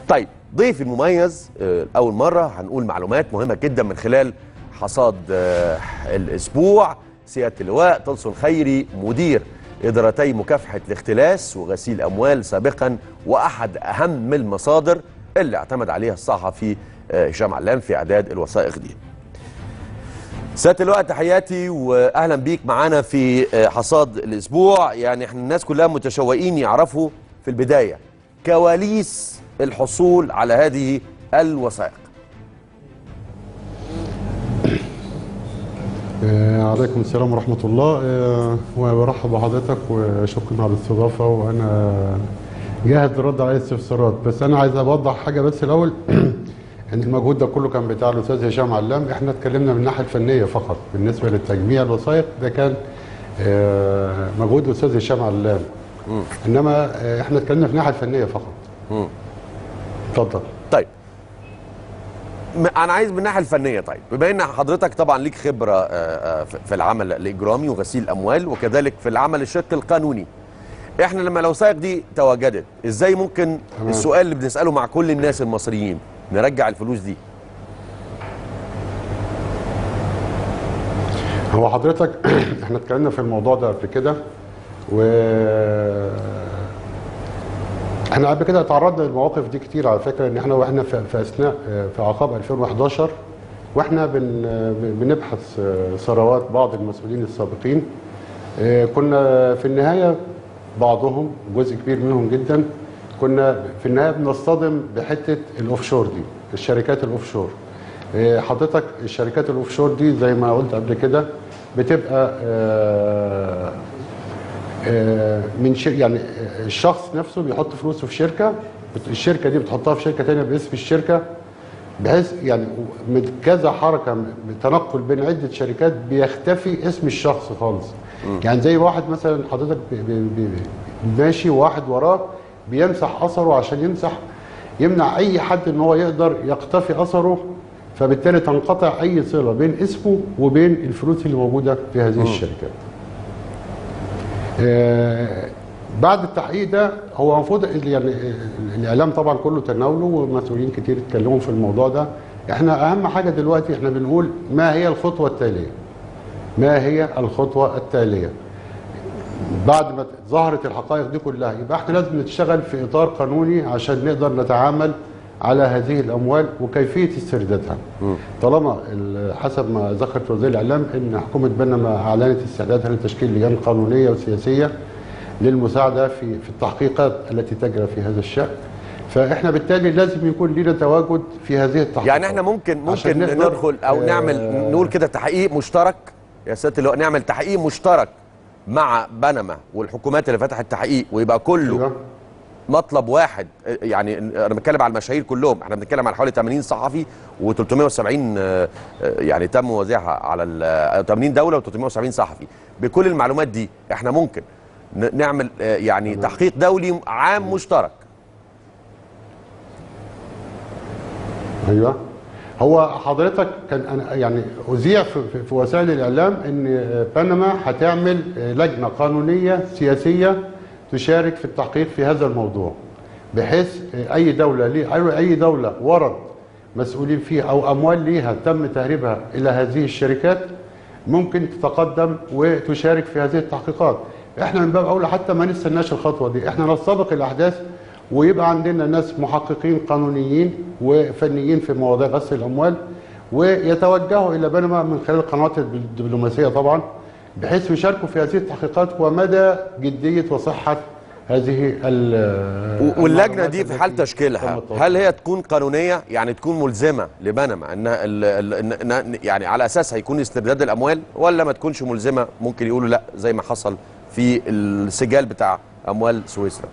طيب ضيفي المميز آه، اول مره هنقول معلومات مهمه جدا من خلال حصاد آه، الاسبوع سياده اللواء طلسم خيري مدير ادارتي مكافحه الاختلاس وغسيل اموال سابقا واحد اهم المصادر اللي اعتمد عليها الصحفي آه، هشام علام في اعداد الوثائق دي سياده اللواء تحياتي واهلا بيك معانا في آه، حصاد الاسبوع يعني احنا الناس كلها متشوقين يعرفوا في البدايه كواليس الحصول على هذه الوثائق آه، عليكم السلام ورحمة الله آه، وبرحب بحضرتك وشكرا على الاستضافة وأنا جاهز للرد على أي استفسارات بس أنا عايز أوضح حاجة بس الأول إن المجهود ده كله كان بتاع الأستاذ هشام علام إحنا اتكلمنا من الناحية الفنية فقط بالنسبة للتجميع الوثائق ده كان آه، مجهود الأستاذ هشام علام إنما آه، إحنا اتكلمنا في الناحية الفنية فقط مم. اتفضل طيب م- انا عايز من الناحيه الفنيه طيب بما ان حضرتك طبعا ليك خبره آه، آه، في في العمل الاجرامي وغسيل الاموال وكذلك في العمل الشق القانوني احنا لما الوثائق دي تواجدت ازاي ممكن تمام. السؤال اللي بنساله مع كل الناس المصريين نرجع الفلوس دي هو حضرتك احنا اتكلمنا في الموضوع ده قبل كده و احنا قبل كده تعرضنا للمواقف دي كتير على فكره ان احنا واحنا في, في اثناء في عقاب 2011 واحنا بن بنبحث ثروات بعض المسؤولين السابقين اه، كنا في النهايه بعضهم جزء كبير منهم جدا كنا في النهايه بنصطدم بحته الاوفشور دي الشركات الاوفشور اه، حضرتك الشركات الاوفشور دي زي ما قلت قبل كده بتبقى اه، آه، من شر... يعني آه، الشخص نفسه بيحط فلوسه في شركه بت- الشركه دي بتحطها في شركه ثانيه باسم الشركه بحيث يعني من كذا حركه م- تنقل بين عده شركات بيختفي اسم الشخص خالص يعني زي واحد مثلا حضرتك بي... بي... بي... ماشي وواحد وراه بيمسح اثره عشان يمسح يمنع اي حد ان هو يقدر يقتفي اثره فبالتالي تنقطع اي صله بين اسمه وبين الفلوس اللي موجوده في هذه الشركات آه، بعد التحقيق ده هو المفروض ال- يعني ال- الاعلام طبعا كله تناوله ومسؤولين كتير اتكلموا في الموضوع ده احنا اهم حاجه دلوقتي احنا بنقول ما هي الخطوه التاليه ما هي الخطوه التاليه بعد ما ظهرت الحقائق دي كلها يبقى احنا لازم نشتغل في اطار قانوني عشان نقدر نتعامل على هذه الاموال وكيفيه استردادها. طالما ال- حسب ما ذكرت وزير الاعلام ان حكومه بنما اعلنت استعدادها لتشكيل لجان قانونيه وسياسيه للمساعده في في التحقيقات التي تجرى في هذا الشان. فاحنا بالتالي لازم يكون لنا تواجد في هذه التحقيقات. يعني احنا ممكن عشان ممكن نقدر، ندخل او آه، نعمل نقول كده تحقيق مشترك يا سياده اللواء نعمل تحقيق مشترك مع بنما والحكومات اللي فتحت تحقيق ويبقى كله أيوة. مطلب واحد يعني انا بتكلم على المشاهير كلهم احنا بنتكلم على حوالي 80 صحفي و370 يعني تم وزعها على ال 80 دوله و370 صحفي بكل المعلومات دي احنا ممكن ن- نعمل آه، يعني تحقيق دولي عام مشترك ايوه هو حضرتك كان أنا يعني اذيع في, في, في وسائل الاعلام ان بنما هتعمل لجنه قانونيه سياسيه تشارك في التحقيق في هذا الموضوع بحيث اي دوله ليه اي دوله ورد مسؤولين فيها او اموال ليها تم تهريبها الى هذه الشركات ممكن تتقدم وتشارك في هذه التحقيقات احنا من باب اولى حتى ما نستناش الخطوه دي احنا نستبق الاحداث ويبقى عندنا ناس محققين قانونيين وفنيين في مواضيع غسل الاموال ويتوجهوا الى بنما من خلال القنوات الدبلوماسيه طبعا بحيث يشاركوا في هذه التحقيقات ومدى جديه وصحه هذه ال- واللجنه دي في المعلومات حال التي تشكيلها تم التوصل. هل هي تكون قانونيه يعني تكون ملزمه لبنما انها ال- ال- إن- إن- يعني على اساسها يكون استرداد الاموال ولا ما تكونش ملزمه ممكن يقولوا لا زي ما حصل في السجال بتاع اموال سويسرا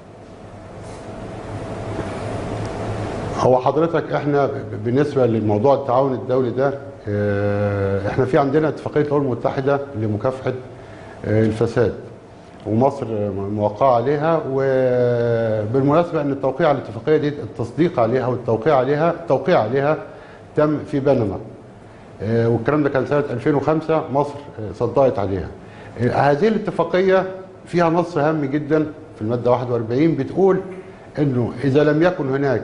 هو حضرتك احنا ب- بالنسبه لموضوع التعاون الدولي ده اه، احنا في عندنا اتفاقيه الامم المتحده لمكافحه اه، الفساد ومصر موقعه عليها وبالمناسبه ان التوقيع على الاتفاقيه دي التصديق عليها والتوقيع عليها التوقيع عليها تم في بنما اه، والكلام ده كان سنه 2005 مصر اه، صدقت عليها اه، هذه الاتفاقيه فيها نص هام جدا في الماده 41 بتقول انه اذا لم يكن هناك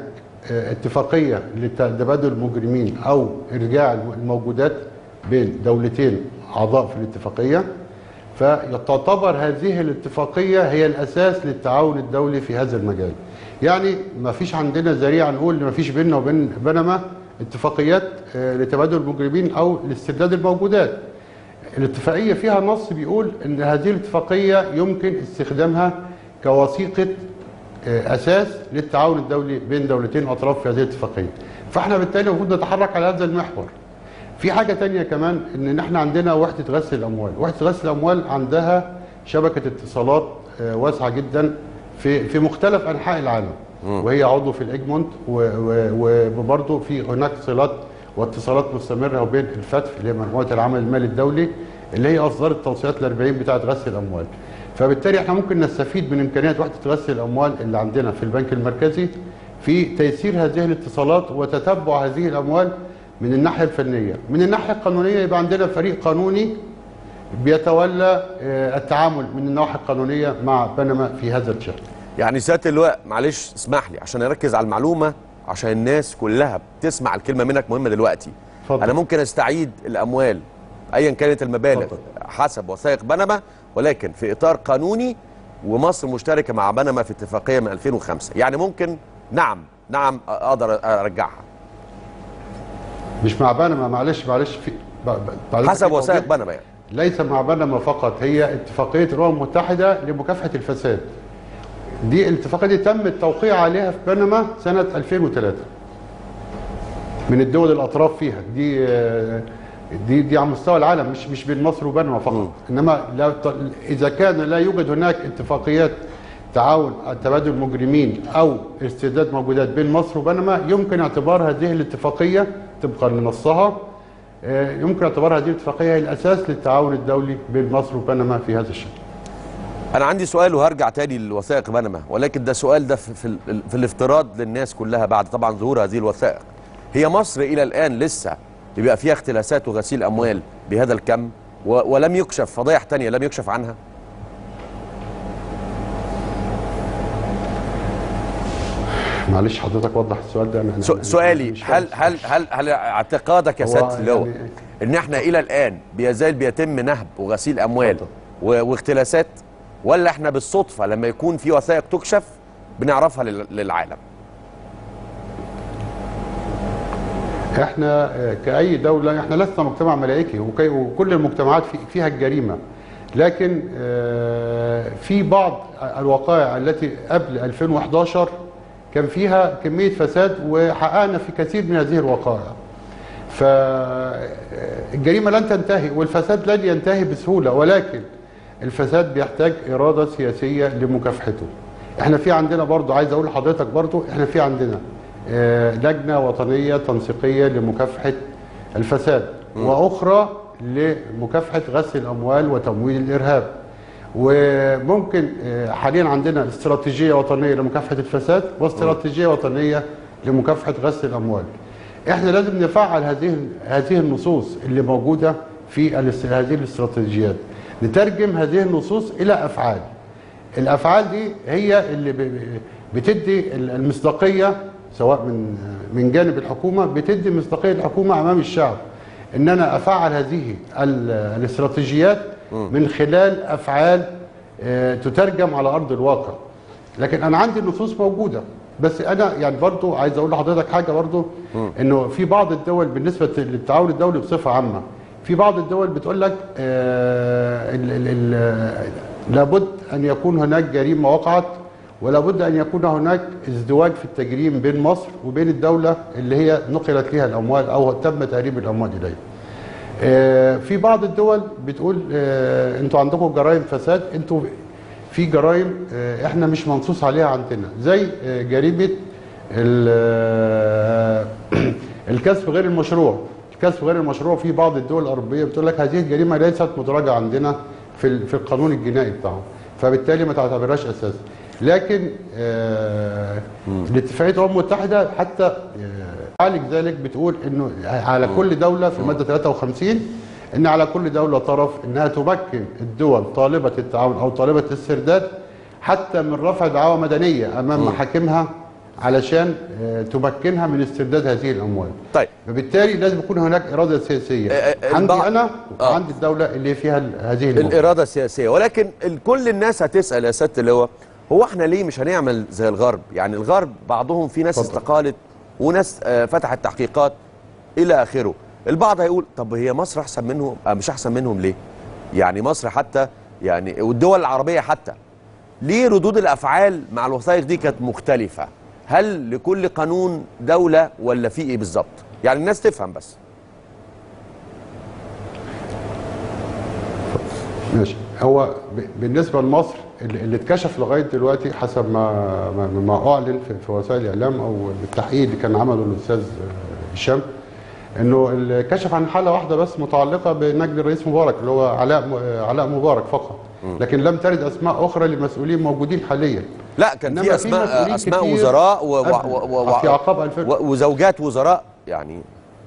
آه، اتفاقيه لتبادل المجرمين او ارجاع الموجودات بين دولتين اعضاء في الاتفاقيه فتعتبر هذه الاتفاقيه هي الاساس للتعاون الدولي في هذا المجال. يعني ما فيش عندنا ذريعه نقول ان ما فيش بيننا وبين بنما اتفاقيات آه، لتبادل المجرمين او لاسترداد الموجودات. الاتفاقيه فيها نص بيقول ان هذه الاتفاقيه يمكن استخدامها كوثيقه آه، اساس للتعاون الدولي بين دولتين اطراف في هذه الاتفاقيه. فاحنا بالتالي المفروض نتحرك على هذا المحور. في حاجه تانية كمان ان احنا عندنا وحده غسل الاموال، وحده غسل الاموال عندها شبكه اتصالات آه، واسعه جدا في في مختلف انحاء العالم وهي عضو في الاجمونت و- و- وبرضه في هناك صلات واتصالات مستمره بين الفتف اللي هي مجموعه العمل المالي الدولي اللي هي اصدرت توصيات ال 40 بتاعه غسل الاموال. فبالتالي احنا ممكن نستفيد من امكانيات وحده غسل الاموال اللي عندنا في البنك المركزي في تيسير هذه الاتصالات وتتبع هذه الاموال من الناحيه الفنيه، من الناحيه القانونيه يبقى عندنا فريق قانوني بيتولى آه، التعامل من النواحي القانونيه مع بنما في هذا الشان. يعني سياده اللواء معلش اسمح لي عشان اركز على المعلومه عشان الناس كلها بتسمع الكلمه منك مهمه دلوقتي اتفضل. انا ممكن استعيد الاموال ايا كانت المبالغ اتفضل. حسب وثائق بنما ولكن في اطار قانوني ومصر مشتركه مع بنما في اتفاقيه من 2005 يعني ممكن نعم نعم اقدر ارجعها مش مع بنما معلش معلش في ب- ب- معلش حسب في وثائق توضيح. بنما يعني ليس مع بنما فقط هي اتفاقيه الامم المتحده لمكافحه الفساد. دي الاتفاقيه دي تم التوقيع عليها في بنما سنه 2003. من الدول الاطراف فيها دي آه، دي دي على مستوى العالم مش مش بين مصر وبنما فقط انما لا ت- اذا كان لا يوجد هناك اتفاقيات تعاون تبادل مجرمين او استرداد موجودات بين مصر وبنما يمكن اعتبار هذه الاتفاقيه طبقا لنصها آه، يمكن اعتبار هذه الاتفاقيه هي الاساس للتعاون الدولي بين مصر وبنما في هذا الشان. انا عندي سؤال وهرجع تاني لوثائق بنما ولكن ده سؤال ده في, في, ال- في الافتراض للناس كلها بعد طبعا ظهور هذه الوثائق هي مصر الى الان لسه بيبقى فيها اختلاسات وغسيل اموال بهذا الكم و- ولم يكشف فضائح تانية لم يكشف عنها معلش حضرتك وضح السؤال ده انا أنا- سو- أنا سؤالي مش فاهم. هل هل هل هل اعتقادك يا هو سياده اللواء يعني- ان احنا الى الان بيزال بيتم نهب وغسيل اموال اتفضل. و- واختلاسات ولا احنا بالصدفه لما يكون في وثائق تكشف بنعرفها لل- للعالم احنا آه، كأي دولة احنا لسنا مجتمع ملائكي وكي- وكل المجتمعات في فيها الجريمة لكن آه، في بعض الوقائع التي قبل 2011 كان فيها كمية فساد وحققنا في كثير من هذه الوقائع فالجريمة لن تنتهي والفساد لن ينتهي بسهولة ولكن الفساد بيحتاج إرادة سياسية لمكافحته احنا في عندنا برضو عايز اقول لحضرتك برضو احنا في عندنا آه، لجنة وطنية تنسيقية لمكافحة الفساد واخرى لمكافحة غسل الاموال وتمويل الارهاب وممكن آه، حاليا عندنا استراتيجية وطنية لمكافحة الفساد واستراتيجية وطنية لمكافحة غسل الاموال احنا لازم نفعل هذه هذه النصوص اللي موجودة في الاست- هذه الاستراتيجيات نترجم هذه النصوص الى افعال الافعال دي هي اللي ب- بتدي المصداقيه سواء من من جانب الحكومه بتدي مصداقيه الحكومه امام الشعب ان انا افعل هذه ال- الاستراتيجيات من خلال افعال آه، تترجم على ارض الواقع لكن انا عندي النصوص موجوده بس انا يعني برضو عايز اقول لحضرتك حاجه برضو انه في بعض الدول بالنسبه للتعاون الدولي بصفه عامه في بعض الدول بتقول لك آه ال ال ال لابد ان يكون هناك جريمه وقعت ولابد ان يكون هناك ازدواج في التجريم بين مصر وبين الدوله اللي هي نقلت لها الاموال او تم تهريب الاموال اليها. آه، في بعض الدول بتقول آه، انتوا عندكم جرائم فساد انتوا في جرائم آه، احنا مش منصوص عليها عندنا زي آه، جريمه ال- آه، الكسب غير المشروع الكسب غير المشروع في بعض الدول الاوروبيه بتقول لك هذه الجريمه ليست مدرجه عندنا في ال- في القانون الجنائي بتاعهم فبالتالي ما تعتبرهاش اساس لكن آه، الاتفاقيه الامم المتحده حتى آه، تعالج ذلك بتقول انه على كل دوله في الماده 53 ان على كل دوله طرف انها تمكن الدول طالبه التعاون او طالبه الاسترداد حتى من رفع دعاوى مدنيه امام محاكمها علشان آه، تمكنها من استرداد هذه الاموال طيب فبالتالي لازم يكون هناك اراده سياسيه آه، آه، عندي البعض- انا آه. وعندي الدوله اللي فيها ال- هذه المواد الاراده السياسيه ولكن ال- كل الناس هتسال يا سياده اللواء هو احنا ليه مش هنعمل زي الغرب يعني الغرب بعضهم في ناس اتفضل. استقالت وناس آه، فتحت تحقيقات الى اخره البعض هيقول طب هي مصر احسن منهم آه، مش احسن منهم ليه يعني مصر حتى يعني والدول العربيه حتى ليه ردود الافعال مع الوثائق دي كانت مختلفه هل لكل قانون دوله ولا في ايه بالظبط يعني الناس تفهم بس ماشي هو ب- بالنسبه لمصر اللي اللي اتكشف لغايه دلوقتي حسب ما ما, ما اعلن في, في وسائل الاعلام او بالتحقيق اللي كان عمله الاستاذ آه، هشام انه اللي كشف عن حاله واحده بس متعلقه بنجد الرئيس مبارك اللي هو علاء م- آه، علاء مبارك فقط لكن لم ترد اسماء اخرى لمسؤولين موجودين حاليا لا كان إنما في في اسماء مسؤولين اسماء كتير وزراء و و قبل- و و في عقاب 2000 و وزوجات وزراء يعني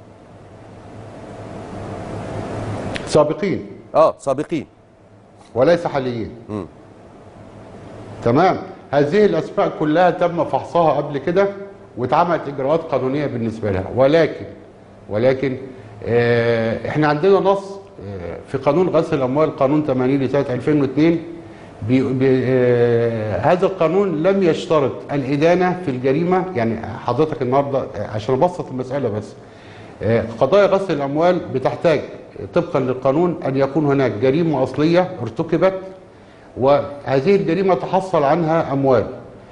سابقين اه سابقين وليس حاليين تمام هذه الاسماء كلها تم فحصها قبل كده واتعملت اجراءات قانونيه بالنسبه لها ولكن ولكن آه احنا عندنا نص آه في قانون غسل الاموال قانون 80 لسنه 2002 بي بي آه هذا القانون لم يشترط الادانه في الجريمه يعني حضرتك النهارده آه، عشان ابسط المساله بس آه، قضايا غسل الاموال بتحتاج طبقا للقانون ان يكون هناك جريمه اصليه ارتكبت وهذه الجريمه تحصل عنها اموال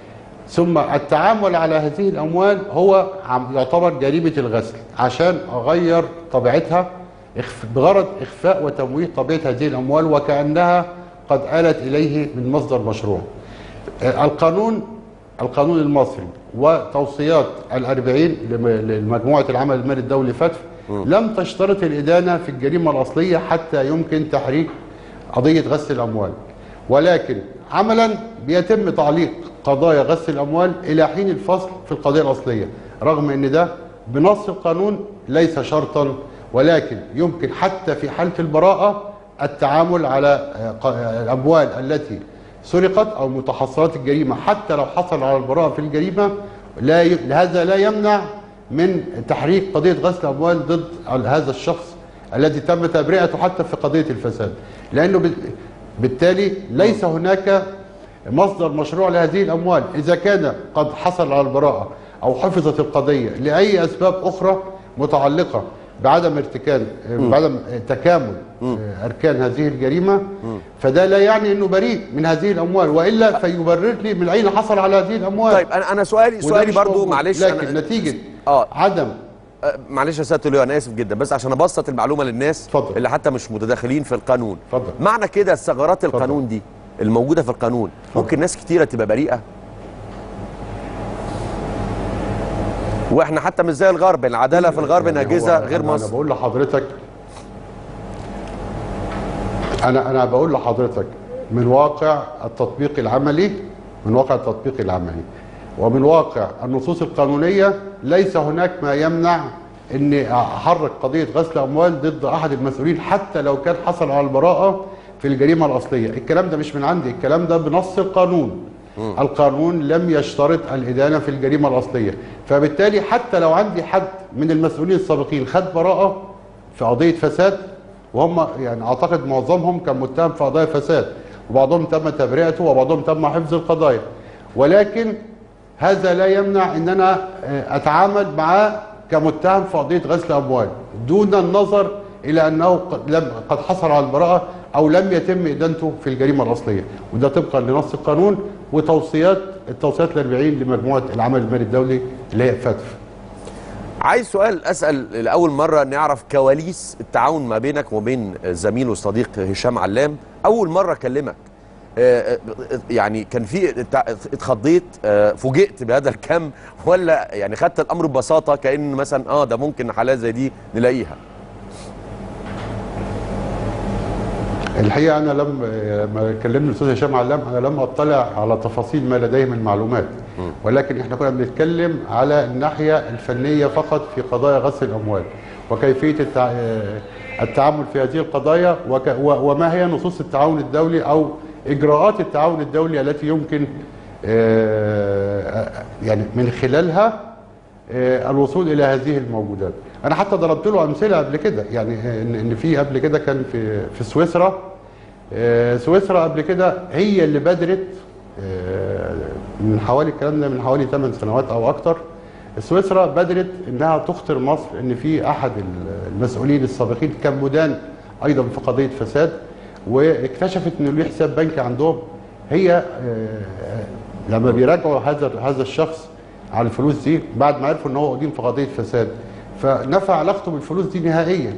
ثم التعامل على هذه الاموال هو عم- يعتبر جريمه الغسل عشان اغير طبيعتها إخف- بغرض اخفاء وتمويه طبيعه هذه الاموال وكانها قد آلت اليه من مصدر مشروع. آه، القانون القانون المصري وتوصيات الأربعين لم- لمجموعة العمل المالي الدولي فتف لم تشترط الإدانة في الجريمة الأصلية حتى يمكن تحريك قضية غسل الأموال ولكن عملا بيتم تعليق قضايا غسل الأموال إلى حين الفصل في القضية الأصلية رغم أن ده بنص القانون ليس شرطا ولكن يمكن حتى في حالة البراءة التعامل على آه، ق- آه، الأموال التي سرقت او متحصلات الجريمه حتى لو حصل على البراءه في الجريمه لا ي... هذا لا يمنع من تحريك قضيه غسل اموال ضد هذا الشخص الذي تم تبرئته حتى في قضيه الفساد لانه بال... بالتالي ليس هناك مصدر مشروع لهذه الاموال اذا كان قد حصل على البراءه او حفظت القضيه لاي اسباب اخرى متعلقه بعدم ارتكاب بعدم تكامل اركان هذه الجريمه فده لا يعني انه بريء من هذه الاموال والا فيبرر لي من اين حصل على هذه الاموال طيب انا انا سؤالي وده سؤالي مش برضو موجود. معلش لكن أنا- نتيجه اه عدم آه، معلش يا سياده اللواء انا اسف جدا بس عشان ابسط المعلومه للناس اتفضل. اللي حتى مش متداخلين في القانون اتفضل. معنى كده الثغرات القانون دي الموجوده في القانون ممكن ناس كتيره تبقى بريئه واحنا حتى مش زي الغرب العداله في الغرب يعني ناجزه هو غير أنا- مصر انا بقول لحضرتك انا انا بقول لحضرتك من واقع التطبيق العملي من واقع التطبيق العملي ومن واقع النصوص القانونيه ليس هناك ما يمنع اني احرك قضيه غسل اموال ضد احد المسؤولين حتى لو كان حصل على البراءه في الجريمه الاصليه الكلام ده مش من عندي الكلام ده بنص القانون القانون لم يشترط الإدانة في الجريمة الأصلية فبالتالي حتى لو عندي حد من المسؤولين السابقين خد براءة في قضية فساد وهم يعني أعتقد معظمهم كان متهم في قضايا فساد وبعضهم تم تبرئته وبعضهم تم حفظ القضايا ولكن هذا لا يمنع ان انا آه، اتعامل معاه كمتهم في قضيه غسل اموال دون النظر الى انه قد لم قد حصل على البراءه او لم يتم ادانته في الجريمه الاصليه وده طبقا لنص القانون وتوصيات التوصيات الأربعين لمجموعه العمل المالي الدولي اللي هي فتف عايز سؤال اسال لاول مره نعرف كواليس التعاون ما بينك وبين زميل وصديق هشام علام اول مره اكلمك آه، آه، يعني كان في ات- اتخضيت آه، فوجئت بهذا الكم ولا يعني خدت الامر ببساطه كان مثلا اه ده ممكن حالات زي دي نلاقيها الحقيقه انا لم لما كلمني الاستاذ هشام علام انا لم اطلع على تفاصيل ما لديه من معلومات ولكن احنا كنا بنتكلم على الناحيه الفنيه فقط في قضايا غسل الاموال وكيفيه التع... التعامل في هذه القضايا وك... و... وما هي نصوص التعاون الدولي او اجراءات التعاون الدولي التي يمكن آه، يعني من خلالها آه، الوصول الى هذه الموجودات انا حتى ضربت له امثله قبل كده يعني ان إن في قبل كده كان في في سويسرا آه، سويسرا قبل كده هي اللي بادرت آه، من حوالي الكلام ده من حوالي 8 سنوات او اكتر سويسرا بادرت انها تخطر مصر ان في احد المسؤولين السابقين كان مدان ايضا في قضيه فساد واكتشفت انه له حساب بنكي عندهم هي آه، لما بيراجعوا هذا هذا الشخص على الفلوس دي بعد ما عرفوا ان هو قديم في قضيه فساد فنفى علاقته بالفلوس دي نهائيا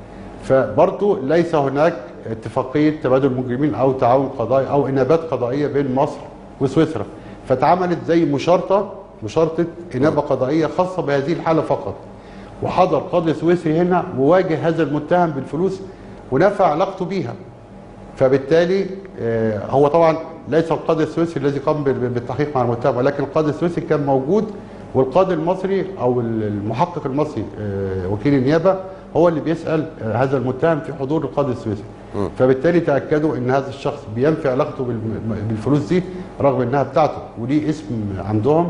فبرضه ليس هناك اتفاقيه تبادل مجرمين او تعاون قضائي او انابات قضائيه بين مصر وسويسرا فاتعملت زي مشارطه مشارطه انابه قضائيه خاصه بهذه الحاله فقط وحضر قاضي سويسري هنا وواجه هذا المتهم بالفلوس ونفى علاقته بيها فبالتالي آه، هو طبعا ليس القاضي السويسري الذي قام بال- بالتحقيق مع المتهم ولكن القاضي السويسري كان موجود والقاضي المصري او المحقق المصري آه، وكيل النيابه هو اللي بيسال آه، هذا المتهم في حضور القاضي السويسري فبالتالي تاكدوا ان هذا الشخص بينفي علاقته بال- بالفلوس دي رغم انها بتاعته وليه اسم عندهم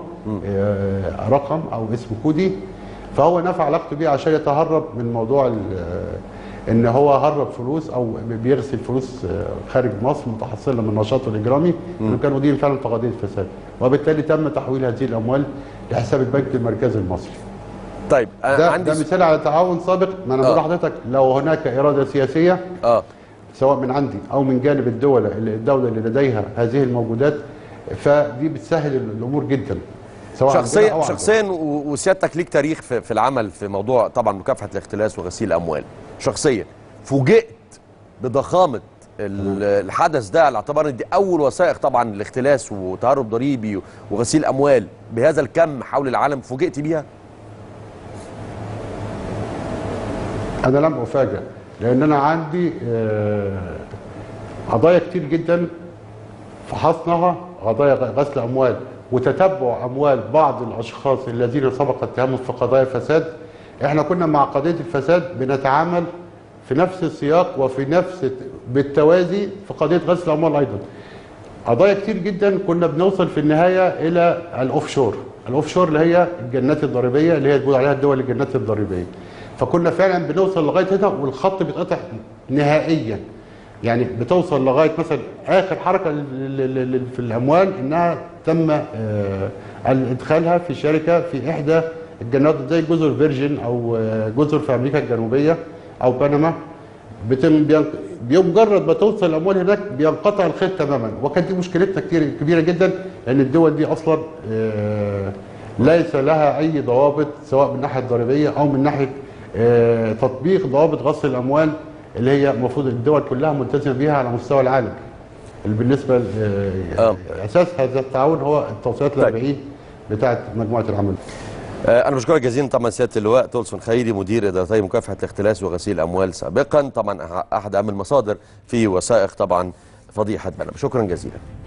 آه، رقم او اسم كودي فهو نفى علاقته بيه عشان يتهرب من موضوع ال- ان هو هرب فلوس او بيغسل فلوس آه، خارج مصر متحصله من نشاطه الاجرامي انه كان مدير فعلا في قضيه فساد وبالتالي تم تحويل هذه الاموال لحساب البنك المركزي المصري طيب أنا ده, عندي ده س- مثال على تعاون سابق ما انا بقول آه. لحضرتك لو هناك اراده سياسيه اه سواء من عندي او من جانب الدول الدوله اللي لديها هذه الموجودات فدي بتسهل الامور جدا سواء عندنا أو شخصيا عندهم. شخصيا و- وسيادتك ليك تاريخ في, في العمل في موضوع طبعا مكافحه الاختلاس وغسيل الاموال شخصيا فوجئت بضخامه ال- الحدث ده على اعتبار ان دي اول وثائق طبعا الاختلاس وتهرب ضريبي وغسيل اموال بهذا الكم حول العالم فوجئت بيها انا لم افاجئ لان انا عندي آه، قضايا كتير جدا فحصناها قضايا غسل اموال وتتبع اموال بعض الاشخاص الذين سبق اتهامهم في قضايا فساد احنا كنا مع قضيه الفساد بنتعامل في نفس السياق وفي نفس بالتوازي في قضيه غسل الاموال ايضا قضايا كتير جدا كنا بنوصل في النهايه الى الاوف شور الاوف شور اللي هي الجنات الضريبيه اللي هي بيقول عليها الدول الجنات الضريبيه فكنا فعلا بنوصل لغايه هنا والخط بيتقطع نهائيا يعني بتوصل لغايه مثلا اخر حركه لل- لل- لل- في الاموال انها تم آه، ادخالها في شركه في احدى الجنات زي جزر فيرجن او آه، جزر في امريكا الجنوبيه او بنما بتم بين- بمجرد ما توصل الاموال هناك بينقطع الخيط تماما وكانت دي مشكلتنا كتير كبيره جدا لان الدول دي اصلا آه، ليس لها اي ضوابط سواء من الناحيه الضريبيه او من ناحيه آه، تطبيق ضوابط غسل الاموال اللي هي المفروض الدول كلها ملتزمه بيها على مستوى العالم اللي بالنسبه ل- آه. اساس هذا التعاون هو التوصيات طيب. الاربعين بتاعه مجموعه العمل آه، أنا بشكرك جزيلا طبعا سيادة اللواء تولسون خيري مدير إدارتي مكافحة الاختلاس وغسيل الأموال سابقا طبعا أح- أحد أهم المصادر في وثائق طبعا فضيحة بنما شكرا جزيلا